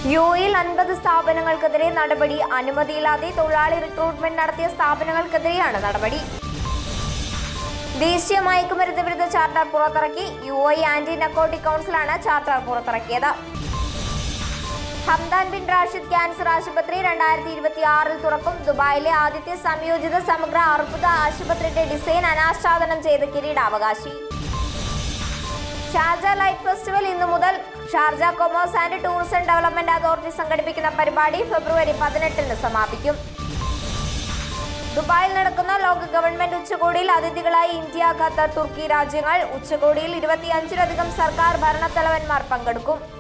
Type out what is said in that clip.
U എയിൽ അൻപത് സ്ഥാപനങ്ങൾക്കെതിരെ നടപടി അനുമതിയില്ലാതെ തൊഴിലാളി റിക്രൂട്ട്മെന്റ് നടത്തിയ സ്ഥാപനങ്ങൾക്കെതിരെയാണ് നടപടി ദേശീയ മയക്കുമരുന്ന് വിരുദ്ധ ചാർട്ടർ പുറത്തിറക്കി യു ഐ ആന്റി നക്കോട്ടിക് കൗൺസിലാണ് ചാർട്ടർ പുറത്തിറക്കിയത് ഹംദാൻ ബിൻ റാഷിദ് ക്യാൻസർ ആശുപത്രി രണ്ടായിരത്തി ഇരുപത്തി ആറിൽ തുറക്കും ദുബായിലെ ആദ്യത്തെ സംയോജിത സമഗ്ര അർബുദ ആശുപത്രിയുടെ ഡിസൈൻ അനാച്ഛാദനം ചെയ്ത് കിരീടാവകാശി ഷാർജ ലൈറ്റ് ഫെസ്റ്റിവൽ ഇന്നു മുതൽ Sharjah commerce and tourism development authority സംഘടിപ്പിക്കുന്ന പരിപാടി ഫെബ്രുവരി പതിനെട്ടിന് സമാപിക്കും ദുബായിൽ നടക്കുന്ന ലോക ഗവൺമെന്റ് ഉച്ചകോടിയിൽ അതിഥികളായി ഇന്ത്യ ഖത്തർ തുർക്കി രാജ്യങ്ങൾ ഉച്ചകോടിയിൽ ഇരുപത്തിയഞ്ചിലധികം സർക്കാർ ഭരണത്തലവന്മാർ പങ്കെടുക്കും